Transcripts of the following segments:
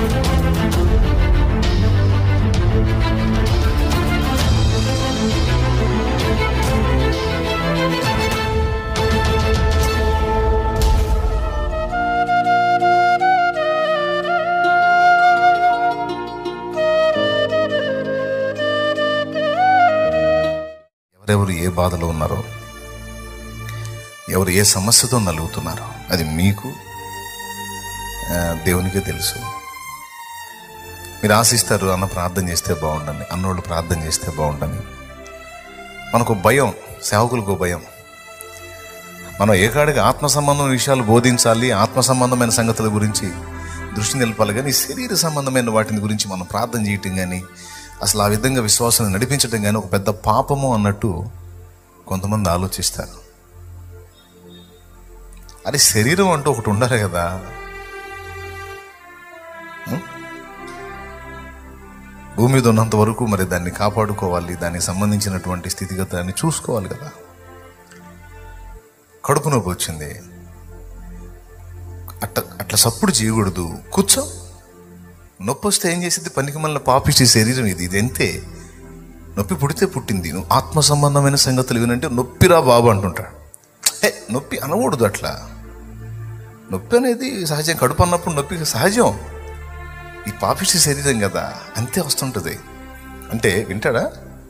ఎవరెవరు ఏ బాధలో ఉన్నారో ఎవరు ఏ సమస్యతో నలుగుతున్నారో అది మీకు ఆ, దేవునికే తెలుసు మీరు ఆశిస్తారు అన్న ప్రార్థన చేస్తే బాగుండని అన్నోళ్ళు ప్రార్థన చేస్తే బాగుండని మనకు భయం సేవకులకు భయం మనం ఏకాడికి ఆత్మ సంబంధం విషయాలు బోధించాలి ఆత్మ సంబంధమైన సంగతుల గురించి దృష్టి నిలపాలి కానీ శరీర సంబంధమైన వాటిని గురించి మనం ప్రార్థన చేయటం కానీ అసలు ఆ విధంగా విశ్వాసాన్ని నడిపించడం కానీ ఒక పెద్ద పాపము అన్నట్టు కొంతమంది ఆలోచిస్తారు అరే శరీరం అంటూ ఒకటి ఉండాలి కదా ఉం? భూమి మీద ఉన్నంత వరకు మరి దాన్ని కాపాడుకోవాలి దానికి సంబంధించినటువంటి స్థితిగతాన్ని చూసుకోవాలి కదా కడుపు నొప్పి వచ్చింది అట్ట అట్లా సప్పుడు చేయకూడదు కూర్చో నొప్పి వస్తే ఏం చేసింది పనికి మళ్ళీ పాపిష్టి శరీరం ఇది ఇది అంతే నొప్పి పుడితే పుట్టింది నువ్వు ఆత్మ సంబంధమైన సంగతులు వినంటే నొప్పిరా బాబు అంటుంటాడు హే నొప్పి అనకూడదు అట్లా నొప్పి అనేది సహజం కడుపు అన్నప్పుడు నొప్పి సహజం ఈ పాపిష్టి శరీరం కదా అంతే వస్తుంటుంది అంటే వింటాడా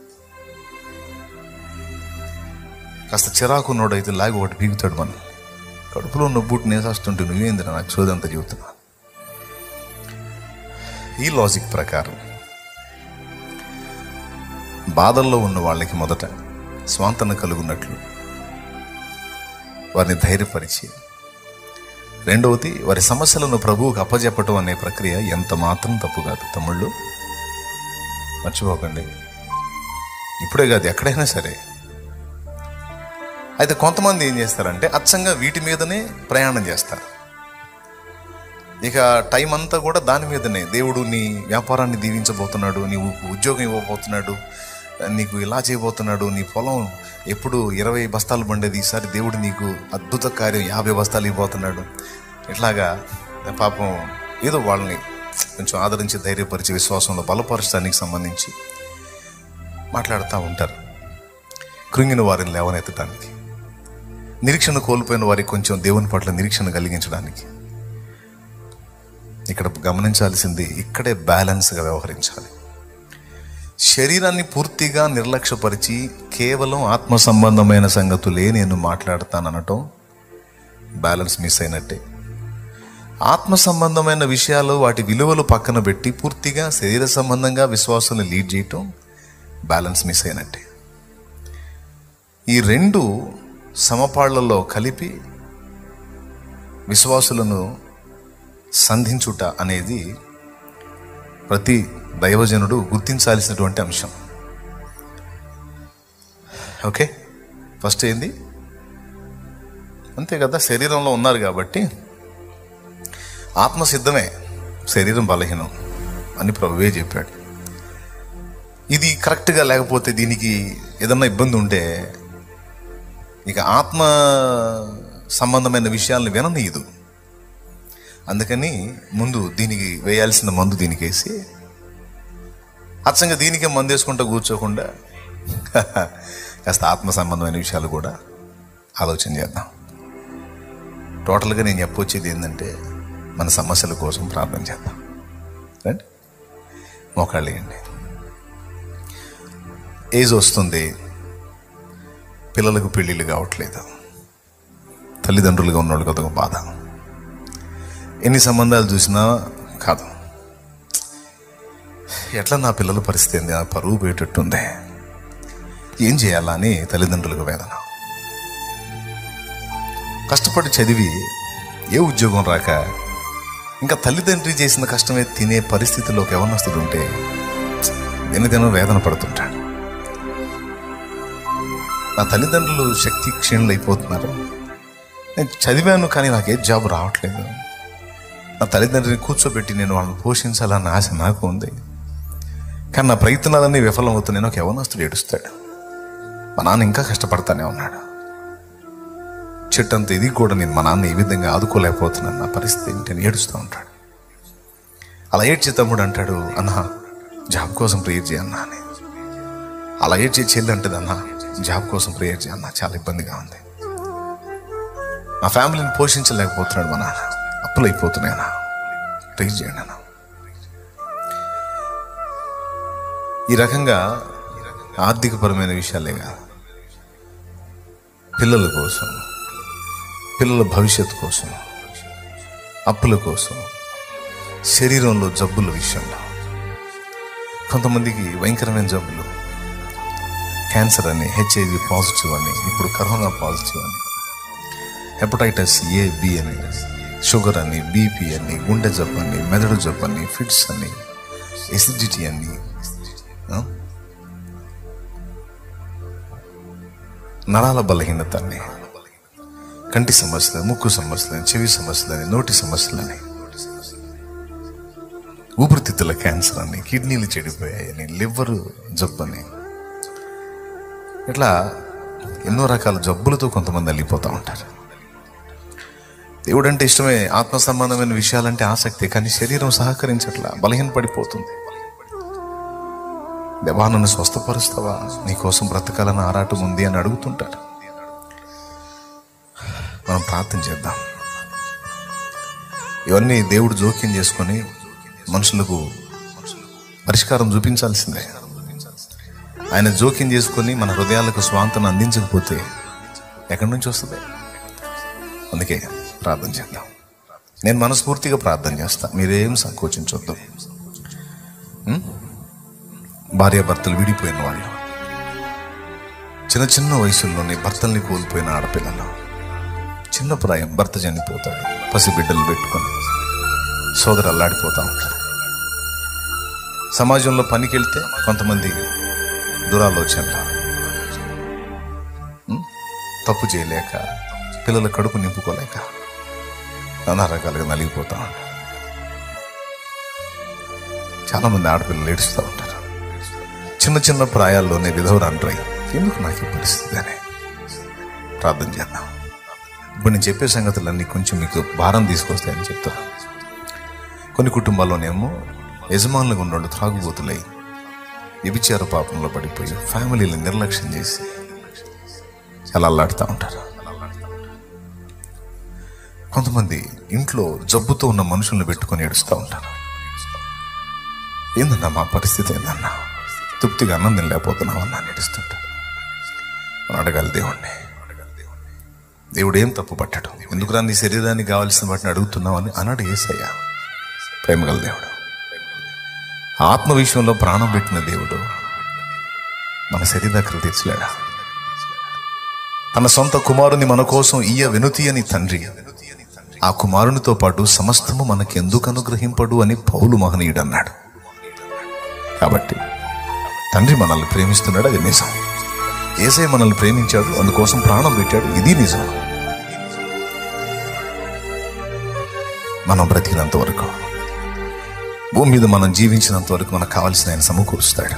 కాస్త చిరాకు నోడైతే లాగి ఒకటి పీగుతాడు మనం కడుపులో నొబ్బుటి నేసేస్తుంటే నువ్వేందిరా నాకు చోదంతా చెబుతున్నా ఈ లాజిక్ ప్రకారం బాధల్లో ఉన్న వాళ్ళకి మొదట స్వాంతన కలుగున్నట్లు వారిని ధైర్యపరిచి రెండవది వారి సమస్యలను ప్రభువుకు అప్పజెప్పటం అనే ప్రక్రియ ఎంత మాత్రం తప్పు కాదు తమ్ముళ్ళు మర్చిపోకండి ఇప్పుడే కాదు ఎక్కడైనా సరే అయితే కొంతమంది ఏం చేస్తారంటే అచ్చంగా వీటి మీదనే ప్రయాణం చేస్తారు ఇక టైం అంతా కూడా దాని మీదనే దేవుడు నీ వ్యాపారాన్ని దీవించబోతున్నాడు నీవు ఉద్యోగం ఇవ్వబోతున్నాడు నీకు ఇలా చేయబోతున్నాడు నీ పొలం ఎప్పుడు ఇరవై బస్తాలు పండేది ఈసారి దేవుడు నీకు అద్భుత కార్యం యాభై బస్తాలు ఇవ్వబోతున్నాడు ఇట్లాగా పాపం ఏదో వాళ్ళని కొంచెం ఆదరించి ధైర్యపరిచి విశ్వాసంలో బలపరచడానికి సంబంధించి మాట్లాడుతూ ఉంటారు కృంగిన వారిని లేవనెత్తడానికి నిరీక్షణ కోల్పోయిన వారికి కొంచెం దేవుని పట్ల నిరీక్షణ కలిగించడానికి ఇక్కడ గమనించాల్సింది ఇక్కడే బ్యాలెన్స్గా వ్యవహరించాలి శరీరాన్ని పూర్తిగా నిర్లక్ష్యపరిచి కేవలం ఆత్మ సంబంధమైన సంగతులే నేను మాట్లాడతాననటం బ్యాలెన్స్ మిస్ అయినట్టే ఆత్మ సంబంధమైన విషయాలు వాటి విలువలు పక్కన పెట్టి పూర్తిగా శరీర సంబంధంగా విశ్వాసాన్ని లీడ్ చేయటం బ్యాలెన్స్ మిస్ అయినట్టే ఈ రెండు సమపాళ్లలో కలిపి విశ్వాసులను సంధించుట అనేది ప్రతి దైవజనుడు గుర్తించాల్సినటువంటి అంశం ఓకే ఫస్ట్ ఏంది అంతే కదా శరీరంలో ఉన్నారు కాబట్టి ఆత్మ సిద్ధమే శరీరం బలహీనం అని ప్రభువే చెప్పాడు ఇది కరెక్ట్గా లేకపోతే దీనికి ఏదన్నా ఇబ్బంది ఉంటే ఇక ఆత్మ సంబంధమైన విషయాలను విననీయదు అందుకని ముందు దీనికి వేయాల్సిన మందు దీనికి వేసి అచ్చంగా దీనికే మందు వేసుకుంటూ కూర్చోకుండా కాస్త ఆత్మ సంబంధమైన విషయాలు కూడా ఆలోచన చేద్దాం టోటల్గా నేను చెప్పొచ్చేది ఏంటంటే మన సమస్యల కోసం ప్రార్థన చేద్దాం రండి మోకాళ్ళు వేయండి ఏజ్ వస్తుంది పిల్లలకు పెళ్ళిళ్ళు కావట్లేదు తల్లిదండ్రులుగా ఉన్నోళ్ళకి అదొక బాధ ఎన్ని సంబంధాలు చూసినా కాదు ఎట్లా నా పిల్లల పరిస్థితి ఏంది ఆ పరువు పోయేటట్టుంది ఏం చేయాలా అని తల్లిదండ్రులకు వేదన కష్టపడి చదివి ఏ ఉద్యోగం రాక ఇంకా తల్లిదండ్రి చేసిన కష్టమే తినే పరిస్థితిలోకి ఎవరినొస్తుడు ఉంటే దినదినం వేదన పడుతుంటాడు నా తల్లిదండ్రులు శక్తి క్షీణులు అయిపోతున్నారు నేను చదివాను కానీ నాకే జాబ్ రావట్లేదు నా తల్లిదండ్రిని కూర్చోబెట్టి నేను వాళ్ళని పోషించాలన్న ఆశ నాకు ఉంది కానీ నా ప్రయత్నాలన్నీ విఫలమవుతున్నాయి ఒక యవనస్తుడు ఏడుస్తాడు మా నాన్న ఇంకా కష్టపడతానే ఉన్నాడు చెట్టంత ఇది కూడా నేను మా నాన్న ఈ విధంగా ఆదుకోలేకపోతున్నాను నా పరిస్థితి ఏంటి అని ఏడుస్తూ ఉంటాడు అలా ఏడ్చే తమ్ముడు అంటాడు అన్నా జాబ్ కోసం ప్రేయర్ చేయన్నా అని అలా ఏడ్చే చెల్లి అంటది అన్నా జాబ్ కోసం ప్రేయర్ చేయన్నా చాలా ఇబ్బందిగా ఉంది నా ఫ్యామిలీని పోషించలేకపోతున్నాడు మా నాన్న అప్పులు అయిపోతున్నాయన్నా ప్రేయర్ చేయండి అన్న ఈ రకంగా ఆర్థికపరమైన విషయాలే కాదు పిల్లల కోసం పిల్లల భవిష్యత్తు కోసం అప్పుల కోసం శరీరంలో జబ్బుల విషయంలో కొంతమందికి భయంకరమైన జబ్బులు క్యాన్సర్ అని హెచ్ఐవి పాజిటివ్ అని ఇప్పుడు కరోనా పాజిటివ్ అని హెపటైటిస్ ఏ బి అని షుగర్ అని బీపీ అని గుండె జబ్బు అని మెదడు జబ్బు అని ఫిట్స్ అని ఎసిడిటీ అని ఆ? నరాల బలహీనత అని కంటి సమస్యలు ముక్కు సమస్యలని చెవి సమస్యలని నోటి సమస్యలని ఊపిరితిత్తుల క్యాన్సర్ అని కిడ్నీలు చెడిపోయాయని లివర్ జబ్బని ఇట్లా ఎన్నో రకాల జబ్బులతో కొంతమంది వెళ్ళిపోతూ ఉంటారు దేవుడు అంటే ఇష్టమే ఆత్మ సంబంధమైన విషయాలంటే ఆసక్తి కానీ శరీరం సహకరించట్లా బలహీన పడిపోతుంది దేవా నన్ను స్వస్థపరుస్తావా నీకోసం బ్రతకాలని ఆరాటం ఉంది అని అడుగుతుంటాడు మనం ప్రార్థన చేద్దాం ఇవన్నీ దేవుడు జోక్యం చేసుకొని మనుషులకు పరిష్కారం చూపించాల్సిందే ఆయన జోక్యం చేసుకొని మన హృదయాలకు స్వాంతను అందించకపోతే ఎక్కడి నుంచి వస్తుంది అందుకే ప్రార్థన చేద్దాం నేను మనస్ఫూర్తిగా ప్రార్థన చేస్తా మీరేం సంకోచించొద్దు ఉం? భార్యాభర్తలు విడిపోయిన వాళ్ళు చిన్న చిన్న వయసుల్లోనే భర్తల్ని కోల్పోయిన ఆడపిల్లలు చిన్న ప్రాయం భర్త చనిపోతాడు పసిబిడ్డలు పెట్టుకొని సోదరు అల్లాడిపోతా ఉంటారు సమాజంలో పనికి వెళ్తే కొంతమంది దురాలోచనలు ఉం? తప్పు చేయలేక పిల్లల కడుపు నింపుకోలేక నానా రకాలుగా నలిగిపోతా ఉంటారు చాలా మంది ఆడపిల్లలు ఏడుస్తూ ఉంటారు చిన్న చిన్న ప్రాయాల్లోనే విధవరాండ్రై ఎందుకు నాకు ఈ పరిస్థితి అని ప్రార్థన చేద్దాం ఇప్పుడు నేను చెప్పే సంగతులన్నీ కొంచెం మీకు భారం తీసుకొస్తాయని చెప్తా కొన్ని కుటుంబాల్లోనేమో యజమానులుగా ఉన్నోళ్ళు త్రాగుబోతులై వ్యభిచార పాపంలో పడిపోయి ఫ్యామిలీని నిర్లక్ష్యం చేసి చాలా అల్లాడుతూ ఉంటారు కొంతమంది ఇంట్లో జబ్బుతో ఉన్న మనుషుల్ని పెట్టుకొని ఏడుస్తూ ఉంటారు ఏందన్నా మా పరిస్థితి ఏందన్నా తృప్తిగా అన్నం తినలేకపోతున్నావు అన్నా అని ఏడుస్తుంటాడు మనం అడగాలి దేవుణ్ణి దేవుడు ఏం తప్పు పట్టాడు ఎందుకురా నీ శరీరానికి కావాల్సిన వాటిని అడుగుతున్నావు అని అన్నాడు ఏసయ్య ప్రేమగల దేవుడు ఆత్మ విషయంలో ప్రాణం పెట్టిన దేవుడు మన శరీరాకలు తీర్చలేడా తన సొంత కుమారుని మన కోసం ఇయ్య వెనుతి అని తండ్రి ఆ కుమారునితో పాటు సమస్తము మనకి ఎందుకు అనుగ్రహింపడు అని పౌలు మహనీయుడు అన్నాడు కాబట్టి తండ్రి మనల్ని ప్రేమిస్తున్నాడు అది నిజం ఏసై మనల్ని ప్రేమించాడు అందుకోసం ప్రాణం పెట్టాడు ఇది నిజం మనం బ్రతికినంత వరకు భూమి మీద మనం జీవించినంత వరకు మనకు కావాల్సిన ఆయన సమకూరుస్తాడు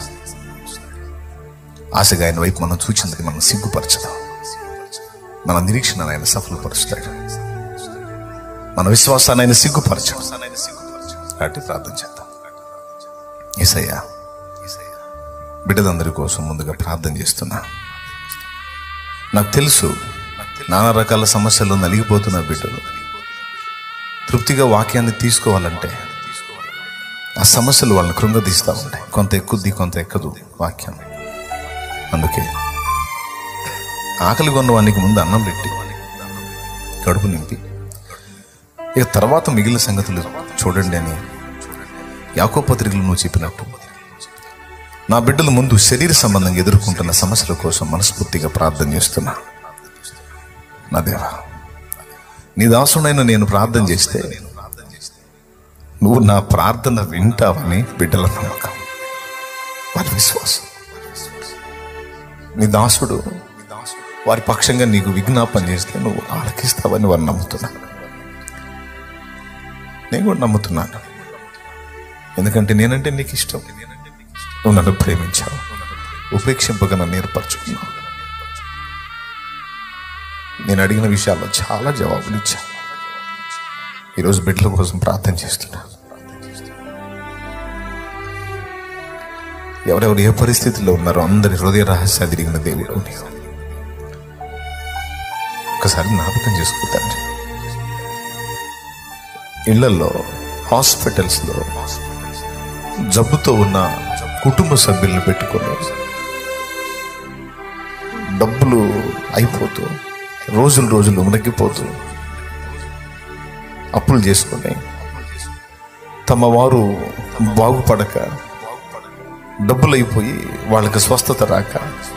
ఆశగా ఆయన వైపు మనం చూచినందుకు మనం సిగ్గుపరచదు మన నిరీక్షణ ఆయన సఫలపరుస్తాడు మన విశ్వాసాన్ని ఆయన సిగ్గుపరచడు కాబట్టి ప్రార్థన చేద్దాం ఏసయ్యా బిడ్డలందరి కోసం ముందుగా ప్రార్థన చేస్తున్నా నాకు తెలుసు నానా రకాల సమస్యలు నలిగిపోతున్న బిడ్డలు తృప్తిగా వాక్యాన్ని తీసుకోవాలంటే ఆ సమస్యలు వాళ్ళని కృంగదీస్తూ ఉంటాయి కొంత ఎక్కుద్ది కొంత ఎక్కదు వాక్యం అందుకే ఆకలి కొన్న వానికి ముందు అన్నం పెట్టి కడుపు నింపి ఇక తర్వాత మిగిలిన సంగతులు చూడండి అని యాకో పత్రికలు నువ్వు చెప్పినట్టు నా బిడ్డల ముందు శరీర సంబంధంగా ఎదుర్కొంటున్న సమస్యల కోసం మనస్ఫూర్తిగా ప్రార్థన చేస్తున్నా నా దేవా నీ దాసుడైన నేను ప్రార్థన చేస్తే నువ్వు నా ప్రార్థన వింటావని బిడ్డల నమ్మకం వారి విశ్వాసం నీ దాసుడు వారి పక్షంగా నీకు విజ్ఞాపన చేస్తే నువ్వు ఆలకిస్తావని వారు నమ్ముతున్నా నేను కూడా నమ్ముతున్నాను ఎందుకంటే నేనంటే నీకు ఇష్టం నువ్వు నన్ను ప్రేమించావు ఉపేక్షింపగా నన్ను ఏర్పరచుకున్నావు నేను అడిగిన విషయాల్లో చాలా జవాబులు ఇచ్చాను ఈరోజు బిడ్డల కోసం ప్రార్థన చేస్తున్నా ఎవరెవరు ఏ పరిస్థితిలో ఉన్నారో అందరి హృదయ రహస్యాలు తిరిగిన దేవుడు నీవు ఒకసారి జ్ఞాపకం చేసుకో తండ్రి ఇళ్లలో హాస్పిటల్స్లో జబ్బుతో ఉన్న కుటుంబ సభ్యులను పెట్టుకొని డబ్బులు అయిపోతూ రోజులు రోజులు మునగిపోతూ అప్పులు చేసుకొని తమ వారు బాగుపడక డబ్బులు అయిపోయి వాళ్ళకి స్వస్థత రాక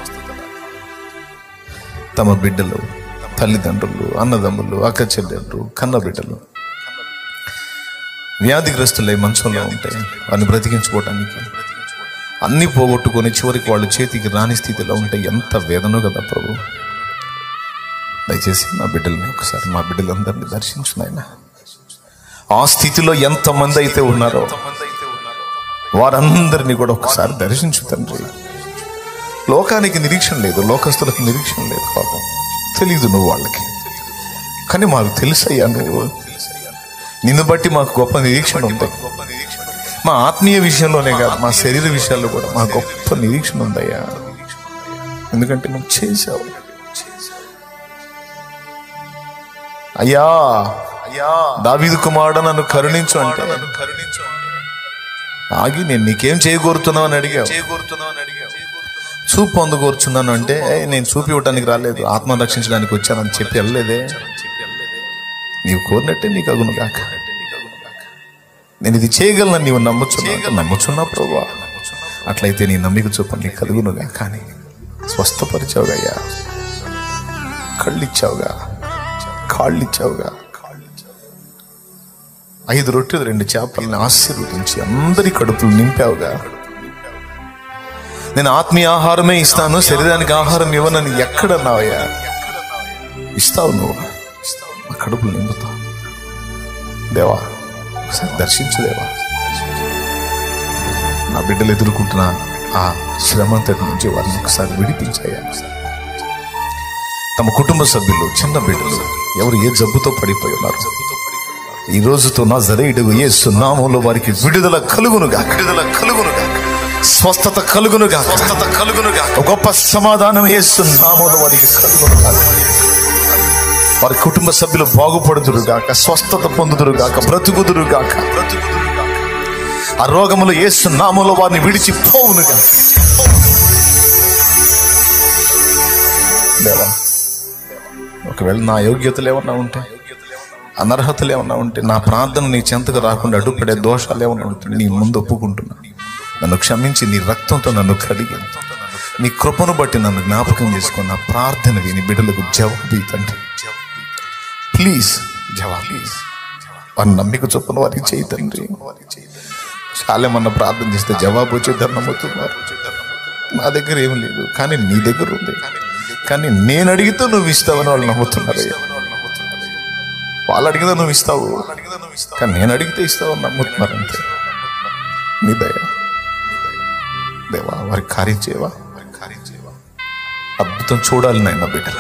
తమ బిడ్డలు తల్లిదండ్రులు అన్నదమ్ములు అక్క చెల్లెళ్ళు కన్న బిడ్డలు వ్యాధిగ్రస్తులై మంచంలో ఉంటాయి వారిని బ్రతికించుకోవటానికి అన్ని పోగొట్టుకొని చివరికి వాళ్ళ చేతికి రాని స్థితిలో ఉంటే ఎంత వేదనో కదా ప్రభు దయచేసి నా బిడ్డల్ని ఒకసారి మా బిడ్డలందరినీ దర్శించు నాయన ఆ స్థితిలో ఎంతమంది అయితే ఉన్నారో వారందరినీ కూడా ఒకసారి దర్శించు తండ్రి లోకానికి నిరీక్షణ లేదు లోకస్తులకు నిరీక్షణ లేదు పాపం తెలీదు నువ్వు వాళ్ళకి కానీ మాకు తెలుసయ్యా నువ్వు నిన్ను బట్టి మాకు గొప్ప నిరీక్షణ ఉంది మా ఆత్మీయ విషయంలోనే కాదు మా శరీర విషయాల్లో కూడా మా గొప్ప నిరీక్షణ ఉందయ్యా ఎందుకంటే నువ్వు చేసావు అయ్యా అయ్యా దావీదు కుమారుడు నన్ను కరుణించు అంటే ఆగి నేను నీకేం చేయగోరుతున్నావు అని అడిగావు చూపు పొందగోరుచున్నాను అంటే "ఏయ్, నేను చూపి ఇవ్వటానికి రాలేదు ఆత్మ రక్షించడానికి వచ్చానని చెప్పి వెళ్ళలేదే నీవు కోరినట్టే నీకు అగును కాక నేను ఇది చేయగలను నీవు నమ్ముచున్నా అంటే నమ్ముచున్నా ప్రభా అట్లయితే నీ నమ్మిక చూప నీకు కలుగునుగా కానీ స్వస్థపరిచావుగా కళ్ళు ఇచ్చావుగా కాళ్ళు ఇచ్చావుగా ఐదు రొట్టెలు రెండు చేపల్ని ఆశీర్వదించి అందరి కడుపులు నింపావుగా నేను ఆత్మీయ ఆహారమే ఇస్తాను శరీరానికి ఆహారం ఇవ్వనని ఎక్కడన్నావయ్యా ఇస్తావు నువ్వు మా కడుపులు నింపుతావు దేవా ఒకసారి దర్శించు దేవా నా బిడ్డలు ఎదుర్కొంటున్న ఆ శ్రమంతటి నుంచి వారిని ఒకసారి విడిపించాయా తమ కుటుంబ సభ్యులు చిన్న బిడ్డలు ఎవరు ఏ జబ్బుతో పడిపోయి ఉన్నారు ఈ రోజుతో నా జరేయుడు ఏ సున్నామంలో వారికి విడుదల కలుగునుగా విడుదల కలుగునుగా స్వస్థత కలుగునుగా స్వస్థత కలుగునుగా గొప్ప సమాధానం ఏ సున్నామంలో వారికి కలుగునుగా వారి కుటుంబ సభ్యులు బాగుపడుదురుగాక స్వస్థత పొందుదురుగాక బ్రతుకుదురుగాక ఆ రోగములు ఏసు నామంలో వారిని విడిచిపోవునుగా దేవా ఒకవేళ నా యోగ్యతలు ఏమన్నా ఉంటే అనర్హతలు ఏమన్నా ఉంటే నా ప్రార్థన నీ చెంతకు రాకుండా అడ్డుపడే దోషాలు ఏమన్నా ఉంటే నీ ముందు ఒప్పుకుంటున్నా నన్ను క్షమించి నీ రక్తంతో నన్ను కడిగి నీ కృపను బట్టి నన్ను జ్ఞాపకం చేసుకున్న నా ప్రార్థన విని బిడ్డలకు జవాబు తండ్రి ప్లీజ్ జవాబు ప్లీజ్ వారి నమ్మిక చొప్పున వారికి చేయి తండ్రి చాలామన్నా ప్రార్థన చేస్తే జవాబు వచ్చేద్దాం నమ్ముతున్నారు నా దగ్గర ఏం లేదు కానీ నీ దగ్గర ఉంది కానీ నేను అడిగితే నువ్వు ఇస్తావని వాళ్ళు నమ్ముతున్నారు వాళ్ళు అడిగితే నువ్వు ఇస్తావు కానీ నేను అడిగితే ఇస్తావని నమ్ముతున్నారు అంతే నీ దయ దేవా వారికి కార్యం చేయవా అద్భుతం చూడాలి నాయన బిడ్డలు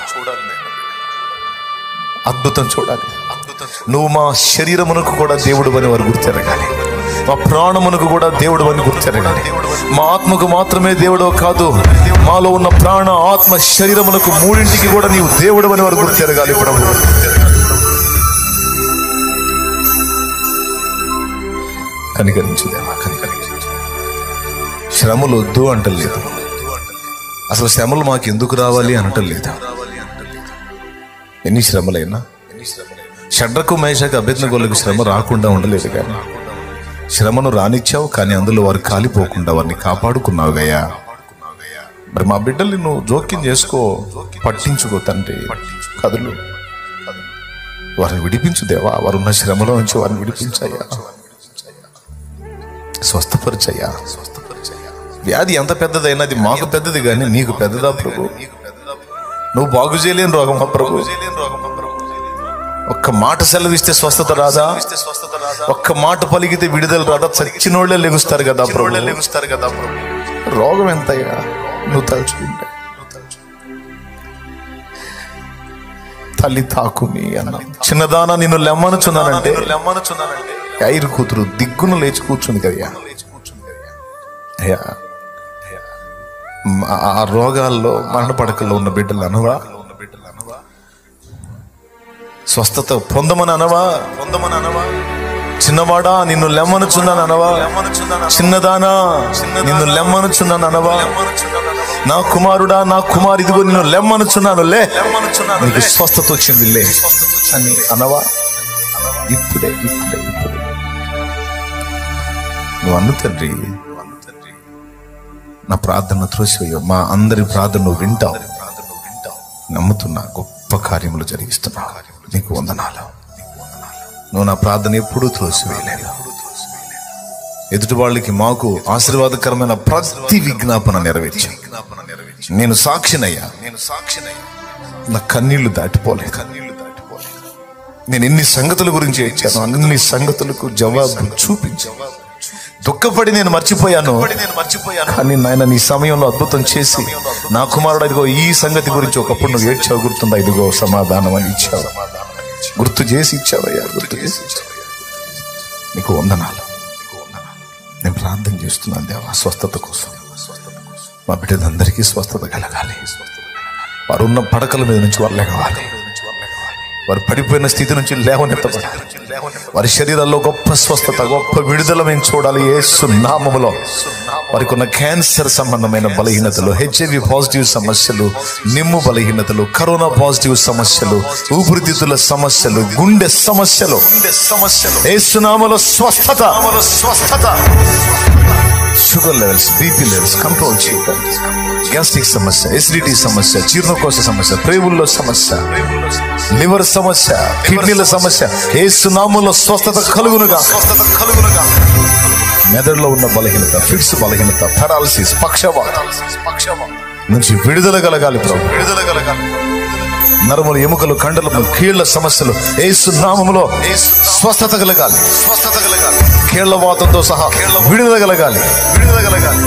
అద్భుతం చూడాలి నువ్వు మా శరీరమునకు కూడా దేవుడు అని వారు గుర్తెరగాలి మా ప్రాణమునకు కూడా దేవుడు అని గుర్తెరగాలి మా ఆత్మకు మాత్రమే దేవుడు కాదు మాలో ఉన్న ప్రాణ ఆత్మ శరీరమునకు మూడింటికి కూడా నీవు దేవుడు అని వారు గుర్తెరగాలి ప్రభు కనికరించు దేవా కనికరించు శ్రమలు వద్దు అంటలేదు అసలు శ్రమలు మాకు ఎందుకు రావాలి అనటం లేదు ఎన్ని శ్రమలైనా షడ్రకు మేషకు అభ్యర్థనగోళ్ళకి శ్రమ రాకుండా ఉండలేదు కానీ శ్రమను రానిచ్చావు కానీ అందులో వారు కాలిపోకుండా వారిని కాపాడుకున్నావు గయ్యా మరి మా బిడ్డల్ని నువ్వు జోక్యం చేసుకో పట్టించుకో తండ్రి కదులు వారిని విడిపించు దేవా వారు ఉన్న శ్రమలో నుంచి వారిని విడిపించాయా స్వస్థపరిచయ్యా వ్యాధి ఎంత పెద్దదైనా అది మాకు పెద్దది కానీ నీకు పెద్దదా ప్రభు నువ్వు బాగు చేయలేని రోగమా ప్రభు ఒక్క మాట సెలవిస్తే స్వస్థత రాదా ఒక్క మాట పలికితే విడుదల రాదా చచ్చినోళ్లే లెగుస్తారు కదా ప్రభు లెగుస్తారు కదా ప్రభు రోగం ఎంతయ్యా నువ్వు తలుచుకుంటే తల్లి తాకుమి అన్న చిన్నదానా నిన్ను లెమ్మనుచున్నానంటే లెమ్మనుచున్నానంటే ఐరు కూతురు దిగ్గున లేచి కూర్చుంది కదయ్యా అయ్యా మ్, ఆ- ఆ రోగాల్లో మరణ పడకల్లో ఉన్న బిడ్డలు అనవా స్వస్థత పొందమని అనవా పొందమని అనవా చిన్నవాడా నిన్ను లెమ్మనుచున్నాను అనవా చిన్నదానా నిన్ను లెమ్మనుచున్నాను అనవా నా కుమారుడా నా కుమారు ఇదిగో నిన్ను లెమ్మనుచున్నాను లే నీకు స్వస్థత వచ్చింది లే అని అనవా ఇప్పుడే ఇప్పుడే ఇప్పుడే నువ్వు అన్ను తండ్రి నా ప్రార్థన త్రోసివేయో మా అందరి ప్రార్థన నువ్వు వింటావు నమ్ముతున్నా గొప్ప కార్యములు జరిగిస్తున్నా నీకు వందనాలు నువ్వు నా ప్రార్థన ఎప్పుడూ త్రోసివేయలేదు ఎదుటి వాళ్ళకి మాకు ఆశీర్వాదకరమైన ప్రతి విజ్ఞాపన నెరవేర్చి నేను సాక్షినయ్యా నేను సాక్షినయ్యా నా కన్నీళ్లు దాటిపోలే కన్నీళ్లు దాటిపోలే నేను ఎన్ని సంగతుల గురించి ఇచ్చాను అన్ని సంగతులకు జవాబు చూపించు దుఃఖపడి నేను మర్చిపోయాను నేను మర్చిపోయాను కానీ నాయన నీ సమయంలో అద్భుతం చేసి నా కుమారుడు ఇదిగో ఈ సంగతి గురించి ఒకప్పుడు నువ్వు ఏడ్చావు గుర్తుందా ఇదిగో సమాధానం అని ఇచ్చావు గుర్తు చేసి ఇచ్చావయ్యా గుర్తు చేసి ఇచ్చావయ్యా నీకు వందనాలు నేను ప్రార్థన చేస్తున్నాను దేవా స్వస్థత కోసం మా బిడ్డలందరికీ స్వస్థత కలగాలి వారు ఉన్న పడకల మీద నుంచి వారు లేవాలి వారు పడిపోయిన స్థితి నుంచి లేవనెత్తబడాలి వారి శరీరాల్లో గొప్ప స్వస్థత గొప్ప విడుదల మేము చూడాలి యేసు నామములో వారికి ఉన్న క్యాన్సర్ సంబంధమైన బలహీనతలు హెచ్ఐవి పాజిటివ్ సమస్యలు నిమ్ము బలహీనతలు కరోనా పాజిటివ్ సమస్యలు ఊపిరితిత్తుల సమస్యలు గుండె సమస్యలు సమస్యలు యేసునామలో స్వస్థత స్వస్థత sugar levels BP levels control చేయటం గ్యాస్ట్రిక్ సమస్య ఎసిడిటీ సమస్య జీర్ణకోశ సమస్య ప్రేవుల్లో సమస్య లివర్ సమస్య కిడ్నీల సమస్య ఏ సునాములో స్వస్థత కలుగునుగా స్వస్థత కలుగునుగా మెదడులో ఉన్న బలహీనత ఫిట్స్ బలహీనత పెరాలసిస్ పక్షవాత నుంచి విడుదల కలగాలి ప్రభు విడుదల కలగాలి నరములు ఎముకలు కండలు కీళ్ల సమస్యలు ఏసు నామములో స్వస్థత కలగాలి స్వస్థత కలగాలి కీళ్ల వాతంతో సహా విడుదల కలగాలి విడుదల కలగాలి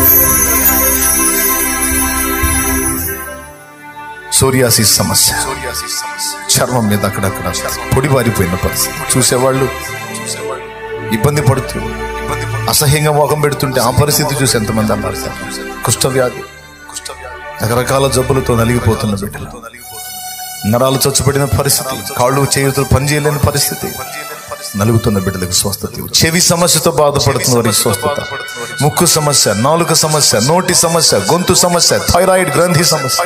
సోరియాసిస్ సమస్య చర్మం మీద అక్కడక్కడ పొడిబారిపోయిన పరిస్థితి చూసేవాళ్ళు ఇబ్బంది పడుతూ అసహ్యంగా మోకం పెడుతుంటే ఆ పరిస్థితి చూసి ఎంతమంది అన్నారు కుష్ఠవ్యాధి రకరకాల జబ్బులతో నలిగిపోతున్న బిడ్డలు నరాలు చచ్చుపడిన పరిస్థితి కాళ్ళు చేతులు పనిచేయలేని పరిస్థితి నలుగుతున్న బిడ్డలకు స్వస్థత ఇవ్వు. చెవి సమస్యతో బాధపడుతున్న వారికి స్వస్థత ముక్కు సమస్య నాలుక సమస్య నోటి సమస్య గొంతు సమస్య థైరాయిడ్ గ్రంథి సమస్య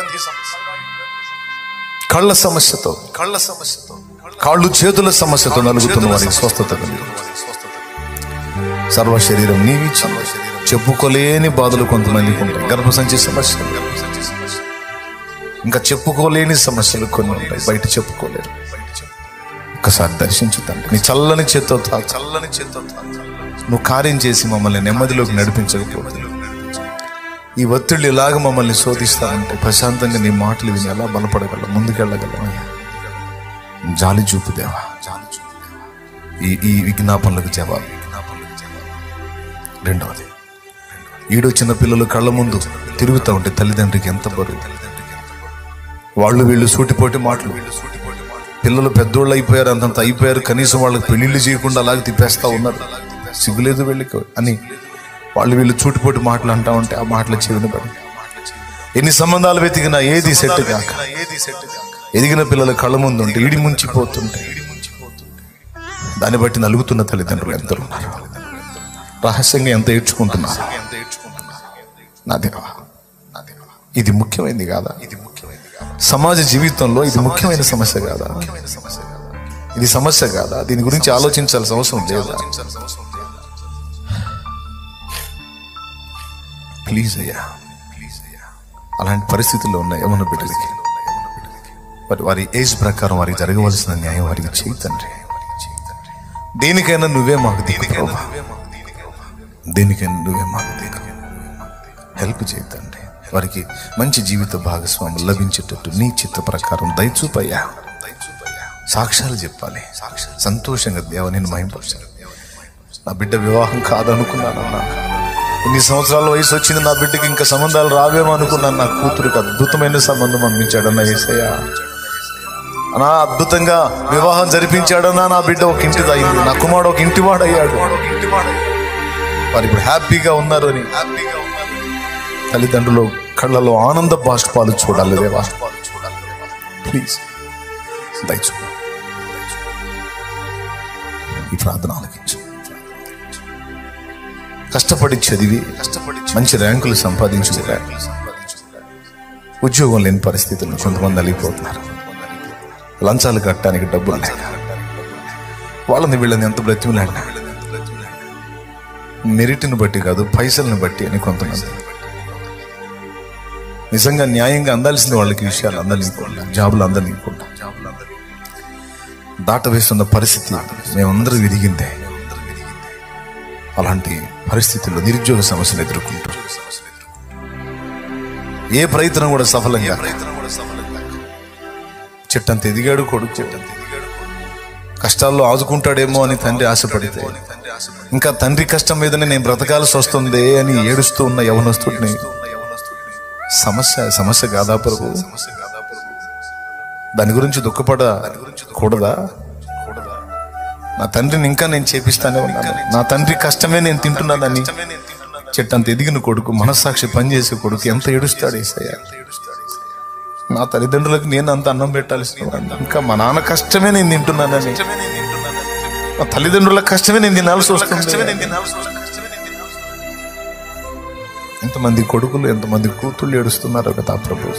కళ్ళ సమస్యతో కళ్ళ సమస్యతో కాళ్ళు చేతుల సమస్యతో నలుగుతున్న వారికి స్వస్థత కలిగి సర్వ శరీరం నీవిచ్చిన చెప్పుకోలేని బాధలు కొంతమందికి ఉంటాయి గర్భసంచి సమస్య ఇంకా చెప్పుకోలేని సమస్యలు కొన్ని ఉంటాయి బయట చెప్పుకోలేరు ఒక్కసారి దర్శించు తండ్రి నీ చల్లని చేత్తో తా- చల్లని చేత్తో తా- నువ్వు కార్యం చేసి మమ్మల్ని నెమ్మదిలోకి నడిపించకపోతే ఈ ఒత్తిళ్ళు ఇలాగ మమ్మల్ని శోధిస్తానంటే ప్రశాంతంగా నీ మాటలు విని ఎలా బలపడగలం ముందుకెళ్ళగలం అయ్యా జాలి చూపు దేవా జాలి చూపు దేవా. ఈ ఈ విజ్ఞాపనలకు జవాబు విజ్ఞాపనలకు జవాబు రెండవది ఈడో చిన్న పిల్లలు కళ్ళ ముందు తిరుగుతూ ఉంటే తల్లిదండ్రికి ఎంత బరువు వాళ్ళు వీళ్ళు సూటిపోటి మాటలు పిల్లలు పెద్దోళ్ళు అయిపోయారు అంతంత అయిపోయారు కనీసం వాళ్ళకి పెళ్లిళ్ళు చేయకుండా అలాగే తిప్పేస్తా ఉన్నారు సిగ్గులేదు వెళ్ళికి అని వాళ్ళు వీళ్ళు చూటిపోటి మాటలు అంటా ఉంటే ఆ మాటలు చెవిన పడి ఎన్ని సంబంధాలు వెతికినా ఏది సెట్ కాక ఎదిగిన పిల్లల కళ్ళ ముందు ఉంటే ఇడి ముంచిపోతుంటే దాన్ని బట్టి నలుగుతున్న తల్లిదండ్రులు ఎందరు ఉన్నారు రహస్యంగా ఎంత ఏడ్చుకుంటున్నారు నా దేవా నా దేవా. ఇది ముఖ్యమైనది కాదా ఇది ముఖ్యమైనది కాదా సమాజ జీవితంలో ఇది ముఖ్యమైన సమస్య కాదా ఇది సమస్య కాదా దీని గురించి ఆలోచించాల్సిన అవసరం లేదా ప్లీజ్ అయ్యా ప్లీజ్ అయ్యా అలాంటి పరిస్థితుల్లో ఉన్న యవన బిడ్డలకి వారి వారి ఏజ్ ప్రకారం వారికి జరగవలసిన న్యాయం వారికి చేయి తండ్రి దేనికైనా నువ్వే మాకు దిగు దేనికైనా నువ్వే మాకు దిగు హెల్ప్ చేద్దండి వారికి మంచి జీవిత భాగస్వాములు లభించేటట్టు నీ చిత్త ప్రకారం దయచూపయ్యా సాక్ష్యాలు చెప్పాలి సంతోషంగా దేవ నేను మహింపరచాను నా బిడ్డ వివాహం కాదనుకున్నానన్నా ఇన్ని సంవత్సరాల వయసు వచ్చింది నా బిడ్డకి ఇంకా సంబంధాలు రావేమో అనుకున్నాను నా కూతురికి అద్భుతమైన సంబంధం పంపించాడన్న ఏసయ్య అనా అద్భుతంగా వివాహం జరిపించాడన్నా నా బిడ్డ ఒక ఇంటి అయింది నా కుమారుడు ఒక ఇంటివాడు అయ్యాడు వారు ఇప్పుడు హ్యాపీగా ఉన్నారు అని హ్యాపీగా ఉన్నారు తల్లిదండ్రులు కళ్ళలో ఆనంద బాష్పాలు చూడాలి దేవా ప్లీజ్ దయచు ఈ ప్రార్థన ఆలకించు కష్టపడి చదివి కష్టపడి మంచి ర్యాంకులు సంపాదించు ఉద్యోగం లేని పరిస్థితుల్లో కొంతమంది నలిగిపోతున్నారు లంచాలు కట్టడానికి డబ్బులు లేక వాళ్ళని వీళ్ళని ఎంత బ్రతిమలాడినా మెరిట్ని బట్టి కాదు పైసల్ని బట్టి అని కొంతమంది నిజంగా న్యాయంగా అందాల్సిన వాళ్ళకి విషయాలు అందనీయకుండా జాబులు అందనీయకుండా దాటవేస్తున్న పరిస్థితి మేమందరం విరిగిందే అలాంటి పరిస్థితుల్లో నిరుద్యోగ సమస్యను ఎదుర్కొంటారు ఏ ప్రయత్నం కూడా సఫలంగా చెట్టంత ఎదిగాడు కొడుకు చెట్టంత ఎదిగాడు కష్టాల్లో ఆదుకుంటాడేమో అని తండ్రి ఆశపడితే ఇంకా తండ్రి కష్టం మీదనే నేను బ్రతకాల్సి వస్తుంది అని ఏడుస్తూ ఉన్న యవనస్తుడిని సమస్య సమస్య కాదా ప్రభు దాని గురించి దుఃఖపడ కూడదా నా తండ్రిని ఇంకా నేను చేపిస్తానే ఉన్నాను నా తండ్రి కష్టమే నేను తింటున్నానని చెట్టంత ఎదిగిన కొడుకు మనస్సాక్షి పనిచేసే కొడుకు ఎంత ఏడుస్తాడు ఏసయ్య నా తల్లిదండ్రులకు నేను అంత అన్నం పెట్టాల్సిన వాడిని. ఇంకా మా నాన్న కష్టమే నేను తింటున్నానని మా తల్లిదండ్రుల కష్టమే నేను తినాల్సి వస్తుంది ఎంతమంది కొడుకులు ఎంతమంది కూతుళ్ళు ఏడుస్తున్నారో కదా ప్రభు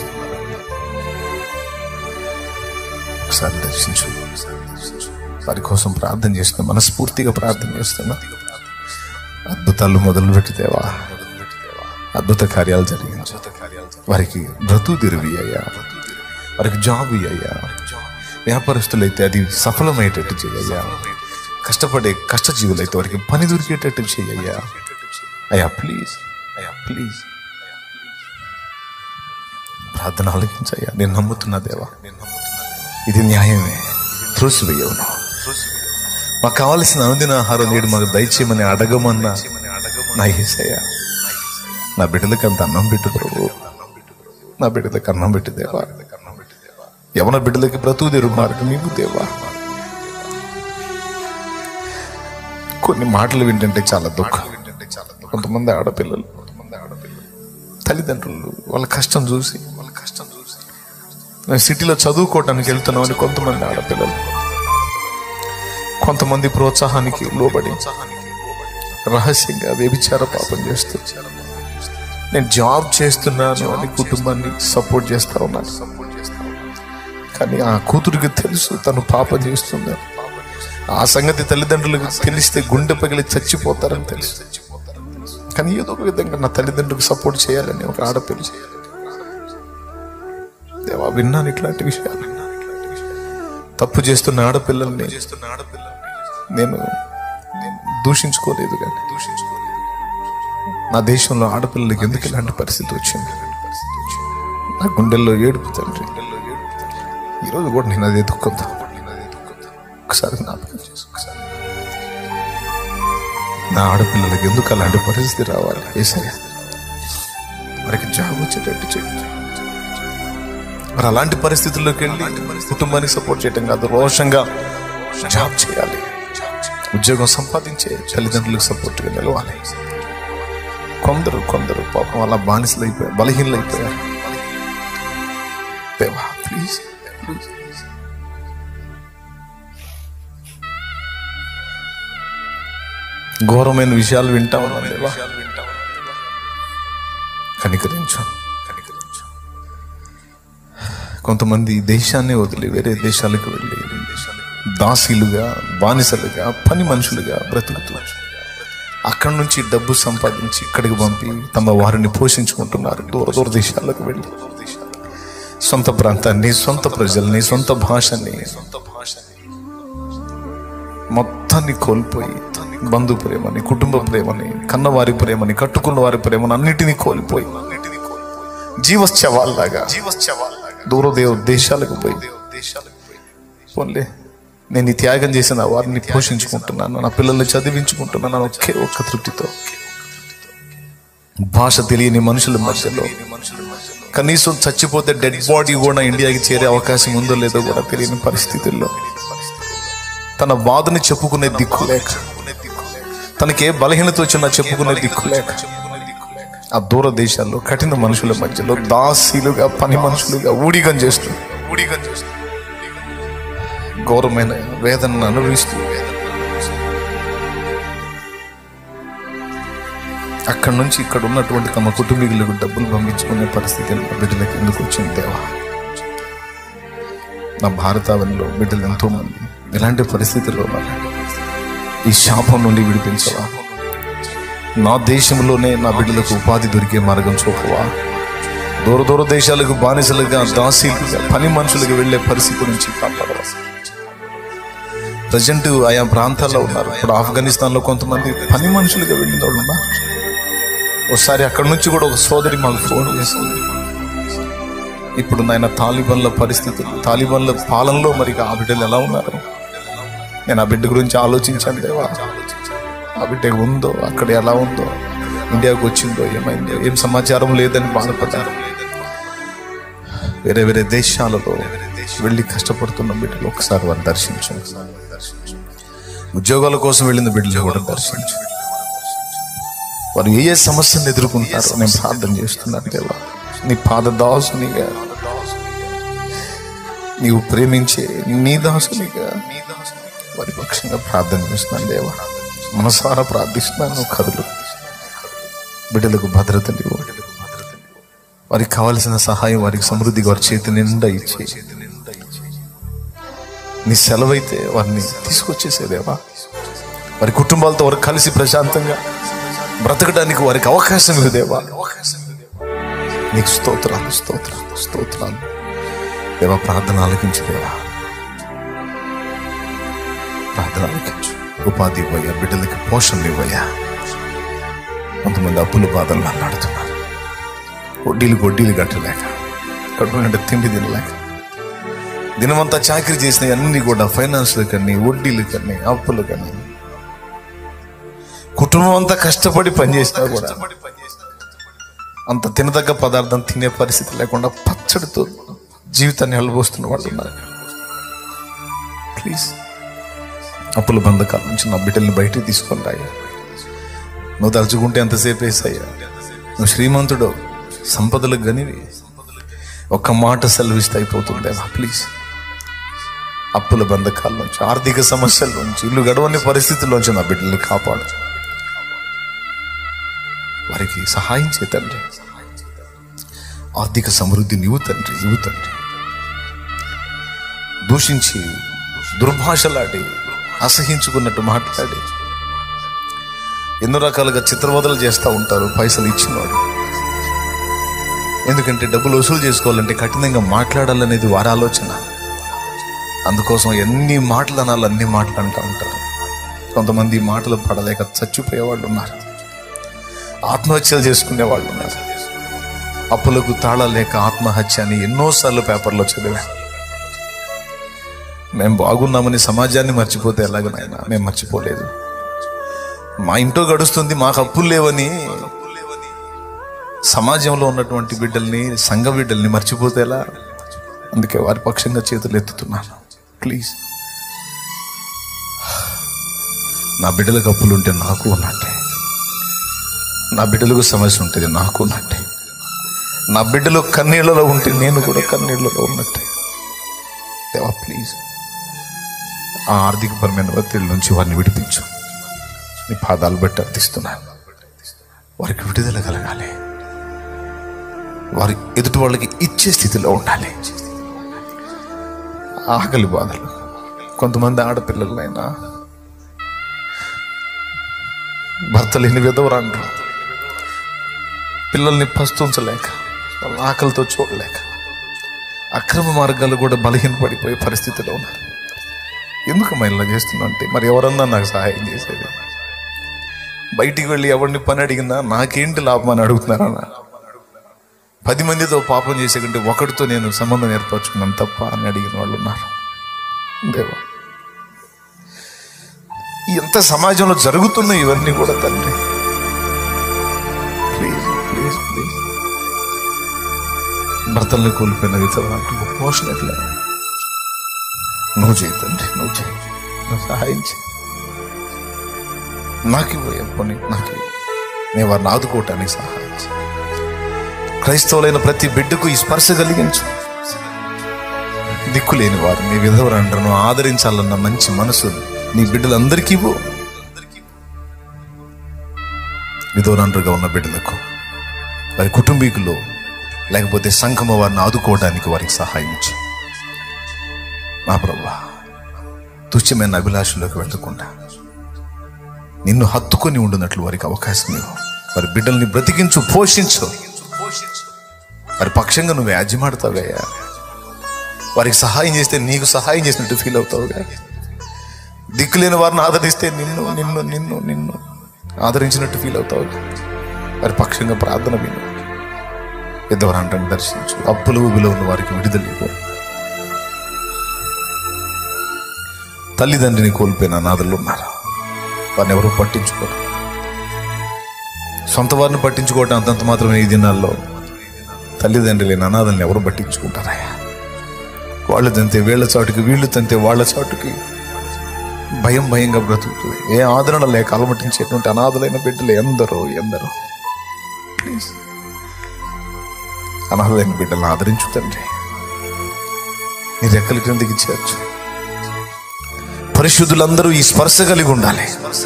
ఒకసారి దర్శించు వారి కోసం ప్రార్థన చేస్తున్నా మనస్ఫూర్తిగా ప్రార్థన చేస్తున్నా అద్భుతాలు మొదలు పెట్టితేవా అద్భుత కార్యాలు జరిగించు వారికి బ్రతుకు తెరివి అయ్యా వారికి జాబ్ అయ్యా వ్యాపారస్తులైతే అది సఫలమయ్యేటట్టు చేయయ్యా కష్టపడే కష్టజీవులైతే వారికి పని దొరికేటట్టు చేయయ్యా అయ్యా ప్లీజ్ అయ్యా ప్లీజ్ ప్రార్థన ఆలకించయ్యా నేను నమ్ముతున్నా దేవా ఇది న్యాయమే త్రోసివేయవు నువ్వు. మాకు కావలసిన అనుదిన ఆహారం నేడు మాకు దయచేయమని అడగమన్నా నా ఏసయ్యా నా బిడ్డలకు అంత అన్నం పెట్టు ప్రభు నా బిడ్డలకు అన్నం పెట్టు దేవా యవన బిడ్డలకి బ్రతుకు తెరు మార్గం నీవు దేవా కొన్ని మాటలు వింటుంటే చాలా దుఃఖం కొంతమంది ఆడపిల్లలు తల్లిదండ్రులు వాళ్ళ కష్టం చూసి వాళ్ళ కష్టం చూసి నేను సిటీలో చదువుకోవడానికి వెళ్తున్నామని కొంతమంది ఆడపిల్లలు కొంతమంది ప్రోత్సాహానికి లోబడి రహస్యంగా వ్యభిచార పాపం చేస్తూ నేను జాబ్ చేస్తున్నాను అని కుటుంబాన్ని సపోర్ట్ చేస్తా ఉన్నాను కానీ ఆ కూతురికి తెలుసు తను పాపం చేస్తుంది ఆ సంగతి తల్లిదండ్రులకు తెలిస్తే గుండె పగిలి చచ్చిపోతారని తెలుసు కానీ ఏదో ఒక విధంగా నా తల్లిదండ్రులకు సపోర్ట్ చేయాలని ఒక ఆడపిల్ల దేవా విన్నాను ఇట్లాంటి విషయాలు తప్పు చేస్తున్న ఆడపిల్లల్ని నేను నేను దూషించుకోలేదు కానీ దూషించుకోలేదు నా దేశంలో ఆడపిల్లలకి ఎందుకు ఇలాంటి పరిస్థితి వచ్చింది నా గుండెల్లో ఏడుపు తండ్రి ఈరోజు కూడా నేను అదే దుఃఖంతో ఒకసారి జ్ఞాపకం చేసు ఒకసారి నా ఆడపిల్లలకి ఎందుకు అలాంటి పరిస్థితి రావాలి ఏసయ్య వారికి జాబ్ వచ్చేటట్టు చేయండి మరి అలాంటి పరిస్థితుల్లోకి వెళ్ళి కుటుంబానికి సపోర్ట్ చేయటం కాదు రోషంగా జాబ్ చేయాలి ఉద్యోగం సంపాదించే తల్లిదండ్రులకు సపోర్ట్గా నిలవాలి కొందరు కొందరు పాపం అలా బానిసలు అయిపోయారు బలహీనలు అయిపోయారు దేవా ప్లీజ్ ప్లీజ్ ఘోరమైన విషయాలు వింటా ఉన్నాం దేవా కనికరించు కనికరించు కొంతమంది దేశాన్ని వదిలి వేరే దేశాలకు వెళ్ళి దాసీలుగా బానిసలుగా పని మనుషులుగా బ్రతుకుతూ అక్కడి నుంచి డబ్బు సంపాదించి ఇక్కడికి పంపి తమ వారిని పోషించుకుంటున్నారు దూర దూర దేశాలకు వెళ్ళి సొంత ప్రాంతాన్ని సొంత ప్రజల్ని సొంత భాషని సొంత భాషని మొత్తాన్ని కోల్పోయి బంధు ప్రేమని కుటుంబ ప్రేమని కన్నవారి ప్రేమని కట్టుకున్న వారి ప్రేమని అన్నిటినీ కోల్పోయి జీవశ్చవాల్లాగా జీవశ్చవాల్లాగా దూరదేవ దేశాలకు పోయి పోన్లే నేను ఈ త్యాగం చేసిన వారిని పోషించుకుంటున్నాను నా పిల్లల్ని చదివించుకుంటున్నాను ఒకే ఒక్క తృప్తితో భాష తెలియని మనుషుల మధ్యలో కనీసం చచ్చిపోతే డెడ్ బాడీ కూడా ఇండియాకి చేరే అవకాశం ఉందో లేదో కూడా తెలియని పరిస్థితుల్లో తన బాధని చెప్పుకునే దిక్కు లేక తనకి ఏ బలహీనత వచ్చినా చెప్పుకునే దిక్కు లేక ఆ దూర దేశాల్లో కఠిన మనుషుల మధ్యలో దాసీలుగా పని మనుషులుగా ఊడిగం చేస్తూ ఊడిగం చేస్తూ ఘోరమైన వేదనను అనుభవిస్తూ అక్కడి నుంచి ఇక్కడ ఉన్నటువంటి తమ కుటుంబీకులకు డబ్బులు పంపించుకునే పరిస్థితి నా బిడ్డలకు ఎందుకు వచ్చింది దేవా నా భారతావనిలో బిడ్డలు ఎంతో మంది ఇలాంటి పరిస్థితుల్లో ఉన్నారు ఈ శాపం నుండి విడిపించవా నా దేశంలోనే నా బిడ్డలకు ఉపాధి దొరికే మార్గం చూపవా దూర దూర దేశాలకు బానిసలుగా దాసీలుగా పని మనుషులుగా వెళ్ళే పరిస్థితి నుంచి కాపాడవా ప్రజెంట్ ఆయా ప్రాంతాల్లో ఉన్నారు ఇప్పుడు ఆఫ్ఘనిస్తాన్లో కొంతమంది పని మనుషులుగా వెళ్ళిన వాళ్ళు ఉన్నారు ఒకసారి అక్కడి నుంచి కూడా ఒక సోదరి మాకు ఫోన్ చేసింది ఇప్పుడు నాయన తాలిబన్ల పరిస్థితులు తాలిబన్ల పాలనలో మరి ఆ బిడ్డలు ఎలా ఉన్నారు నేను ఆ బిడ్డ గురించి ఆలోచించాను దేవా ఆ బిడ్డ ఉందో అక్కడ ఎలా ఉందో ఇండియాకు వచ్చిందో ఏమైందో ఏం సమాచారం లేదని బాధపడ్డారు వేరే వేరే దేశాలలో వెళ్ళి కష్టపడుతున్న బిడ్డలు ఒకసారి వారు దర్శించు ఉద్యోగాల కోసం వెళ్ళిన బిడ్డలు కూడా దర్శించు వారు ఏ ఏ సమస్యను ఎదుర్కొంటారో నేను ప్రార్థన చేస్తున్నాను దేవా నీ పాద దాసునిగా నీవు ప్రేమించే నీ దాసునిగా వారి పక్షంగా ప్రార్థన చేస్తున్నాను దేవా మనసారా ప్రార్థిస్తున్నాను కరులు బిడ్డలకు భద్రత నీవు వారికి కావలసిన సహాయం వారికి సమృద్ధిగా వారి చేతి నిండా ఇచ్చి నీ సెలవైతే వారిని తీసుకొచ్చేసేదేవా వారి కుటుంబాలతో వారు కలిసి ప్రశాంతంగా బ్రతకడానికి వారికి అవకాశం ఇవ్వదేవా నీకు స్తోత్రాలు స్తోత్రాలు స్తోత్రాలు దేవా ప్రార్థన ఆలకించు దేవా ప్రార్థన ఆలకించు ఉపాధి ఇవ్వయ్యా బిడ్డలకి పోషణ ఇవ్వయ్యా కొంతమంది అప్పుల బాధలు అల్లాడుతున్నారు వడ్డీలు వడ్డీలు కట్టలేక కడుపు నిండా తిండి తినలేక దినమంతా చాకరీ చేసిన అన్ని కూడా ఫైనాన్స్లు కానీ వడ్డీలు కానీ అప్పులు కానీ కుటుంబం అంతా కష్టపడి పనిచేసినా కూడా అంత తినదగ్గ పదార్థం తినే పరిస్థితి లేకుండా పచ్చడితో జీవితాన్ని వెళ్ళబోస్తున్న వాళ్ళు ఉన్నారు ప్లీజ్ అప్పుల బంధకాల నుంచి నా బిడ్డల్ని బయటికి తీసుకొని రాయ్యా నువ్వు తలుచుకుంటే ఎంతసేపు వేసాయ్యా నువ్వు శ్రీమంతుడు సంపదలకు గనివి ఒక్క మాట సెలవిస్తే అయిపోతుందేమా ప్లీజ్ అప్పుల బంధకాల నుంచి ఆర్థిక సమస్యల నుంచి ఇల్లు గడవని పరిస్థితుల్లోంచి నా బిడ్డల్ని కాపాడు వారికి సహాయం చే తండ్రి ఆర్థిక సమృద్ధి నీవు తండ్రి నీవు తండ్రి దూషించి దుర్భాషలాడి అసహించుకున్నట్టు మాట్లాడి ఎన్నో రకాలుగా చిత్రవదలు చేస్తూ ఉంటారు పైసలు ఇచ్చినవాడు ఎందుకంటే డబ్బులు వసూలు చేసుకోవాలంటే కఠినంగా మాట్లాడాలనేది వారి ఆలోచన అందుకోసం ఎన్ని మాటలు అనాలి అన్ని మాటలు అంటూ ఉంటారు కొంతమంది ఈ మాటలు పడలేక చచ్చిపోయే వాళ్ళు ఉన్నారు ఆత్మహత్యలు చేసుకునే వాళ్ళు ఉన్నారు అప్పులకు తాళాలు లేక ఆత్మహత్య అని ఎన్నోసార్లు పేపర్లో చదివా మేము బాగున్నామని సమాజాన్ని మర్చిపోతే ఎలాగనైనా మేము మర్చిపోలేదు మా ఇంట్లో గడుస్తుంది మాకు అప్పులు లేవని సమాజంలో ఉన్నటువంటి బిడ్డల్ని సంఘ బిడ్డల్ని మర్చిపోతే ఎలా అందుకే వారి పక్షంగా చేతులు ఎత్తుతున్నాను ప్లీజ్ నా బిడ్డలకు అప్పులు ఉంటే నాకు ఉన్నట్టే నా బిడ్డలకు సమస్య ఉంటుంది నాకు ఉన్నట్టే నా బిడ్డలు కన్నీళ్లలో ఉంటే నేను కూడా కన్నీళ్లలో ఉన్నట్టే దేవా ప్లీజ్ ఆ ఆర్థికపరమైన ఒత్తిడి నుంచి వారిని విడిపించు నీ పాదాలు బట్టి అర్థిస్తున్నాను వారికి విడుదల కలగాలి వారి ఎదుటి వాళ్ళకి ఇచ్చే స్థితిలో ఉండాలి ఆకలి బాధలు కొంతమంది ఆడపిల్లలైనా భర్త లేని విధవరాండ్రు పిల్లల్ని పస్తుంచలేక వాళ్ళ ఆకలితో చూడలేక అక్రమ మార్గాలు కూడా బలహీనపడిపోయే పరిస్థితిలో ఉన్నారు ఎందుకు మరి ఇలా చేస్తున్నా అంటే మరి ఎవరన్నా నాకు సహాయం చేసేది బయటికి వెళ్ళి ఎవరిని పని అడిగినా నాకేంటి లాభం అని అడుగుతున్నారన్న పది మందితో పాపం చేసే కంటే ఒకటితో నేను సంబంధం ఏర్పరచుకున్నాను తప్ప అని అడిగిన వాళ్ళు ఉన్నారు దేవా ఎంత సమాజంలో జరుగుతున్నాయి ఇవన్నీ కూడా తండ్రి ప్లీజ్ ప్లీజ్ ప్లీజ్ భర్తల్ని కోల్పోయిన విధవ పోషణ ఎట్లా నువ్వు చేయి తండ్రి నువ్వు చేయి నువ్వు సహాయం చేయి నాకు ఇవ్వయ్య పని నాకు ఇవ్వు. నేను వారిని ఆదుకోవటానికి సహాయం చేయి క్రైస్తవులైన ప్రతి బిడ్డకు ఈ స్పర్శ కలిగించు దిక్కులేని వారిని విధవరండ్రను ఆదరించాలన్న మంచి మనసు నీ బిడ్డలందరికీ ఇవ్వు విధవరండ్రుగా ఉన్న బిడ్డలకు వారి కుటుంబీకులు లేకపోతే సంఘము వారిని ఆదుకోవడానికి వారికి సహాయం ఇచ్చి మా ప్రభా తుచ్చమైన అభిలాషలోకి వెళ్ళకుండా నిన్ను హత్తుకొని ఉండునట్లు వారికి అవకాశం ఇవ్వు వారి బిడ్డల్ని బ్రతికించు పోషించు వారి పక్షంగా నువ్వు యాజ్యమాడతావయ్యా వారికి సహాయం చేస్తే నీకు సహాయం చేసినట్టు ఫీల్ అవుతావుగా దిక్కులేని వారిని ఆదరిస్తే నిన్ను నిన్ను నిన్ను నిన్ను ఆదరించినట్టు ఫీల్ అవుతావు వారి పక్షంగా ప్రార్థన విను పెద్దవారంటాన్ని దర్శించు అప్పులు ఊబిలో ఉన్న వారికి విడుదల ఇవ్వు తల్లిదండ్రిని కోల్పోయిన అనాథలు ఉన్నారు వారిని ఎవరు పట్టించుకోరు సొంత వారిని పట్టించుకోవటం అంతంత మాత్రమే ఈ దినాల్లో తల్లిదండ్రి లేని అనాథల్ని ఎవరు పట్టించుకుంటారయ్యా వాళ్ళు తంతే వీళ్ళ చాటుకి వీళ్ళు తంతే వాళ్ళ చాటుకి భయం భయంగా బ్రతుకుతూ ఏ ఆదరణ లేక అలమటించేటువంటి అనాథలైన బిడ్డలు ఎందరో ఎందరో ప్లీజ్ అనాథలైన బిడ్డలను ఆదరించు తండ్రి నీ రెక్కల క్రిందికి చేర్చు పరిశుద్ధులందరూ ఈ స్పర్శ కలిగి ఉండాలి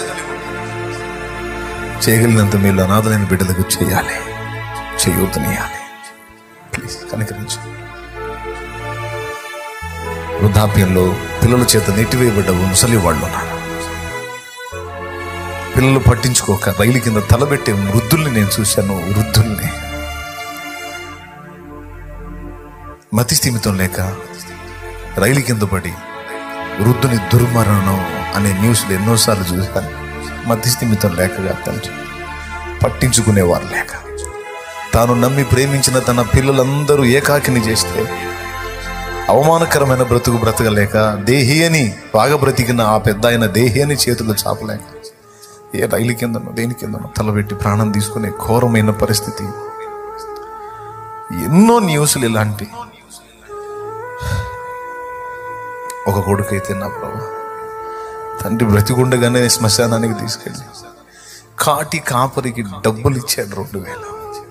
చేయగలిగినంత మీరు అనాథలైన బిడ్డలకు చేయాలి చేయొద్దనియాలి ప్లీజ్ కనికరించు వృద్ధాప్యంలో పిల్లల చేత నెట్టివేయబడ్డ ముసలి వాళ్ళు ఉన్నారు పిల్లలు పట్టించుకోక రైలు కింద తలబెట్టే వృద్ధుల్ని నేను చూశాను వృద్ధుల్ని మతి స్థిమితం లేక రైలు కింద పడి వృద్ధుని దుర్మరణం అనే న్యూస్లు ఎన్నోసార్లు చూశాను మతి స్థిమితం లేక తండ్రి పట్టించుకునేవారు లేక తాను నమ్మి ప్రేమించిన తన పిల్లలందరూ ఏకాకిని చేస్తే అవమానకరమైన బ్రతుకు బ్రతకలేక దేహి అని బాగా బ్రతికిన ఆ పెద్ద ఆయన దేహి అని చేతులు చాపలేక ఏ రైలు కిందనో దేని కిందనో తలబెట్టి ప్రాణం తీసుకునే ఘోరమైన పరిస్థితి ఎన్నో న్యూస్లు ఇలాంటి ఒక కొడుకు అయితే నా ప్రభు తండ్రి బ్రతికుండగానే శ్మశానానికి తీసుకెళ్ళి కాటి కాపరికి డబ్బులు ఇచ్చాడు రెండు వేలు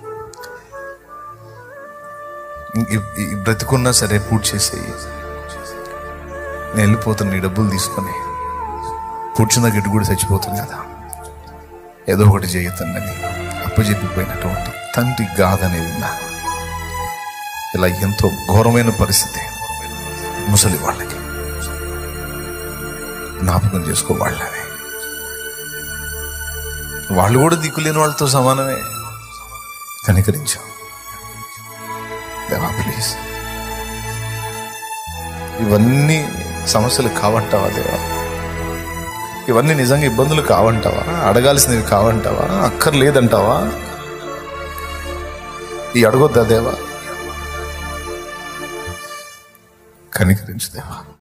ఈ- ఈ బ్రతికున్నా సరే పూర్తి చేసేయి నేను వెళ్ళిపోతాను నీ డబ్బులు తీసుకొని కూర్చున్న గిడ్డు కూడా చచ్చిపోతుంది కదా ఏదో ఒకటి చేయతండి అప్పచెప్పిపోయినటువంటి తండ్రి గాథనే విన్నాను ఇలా ఎంతో ఘోరమైన పరిస్థితి ముసలి వాళ్ళకి జ్ఞాపకం చేసుకో వాళ్ళని వాళ్ళు కూడా దిక్కులేని వాళ్ళతో సమానమే కనికరించాం దేవా ప్లీజ్ ఇవన్నీ సమస్యలు కావంటావా దేవా ఇవన్నీ నిజంగా ఇబ్బందులు కావంటావా అడగాల్సినవి కావంటావా అక్కర్లేదంటావా ఈ అడగొద్దా దేవా కనికరించు దేవా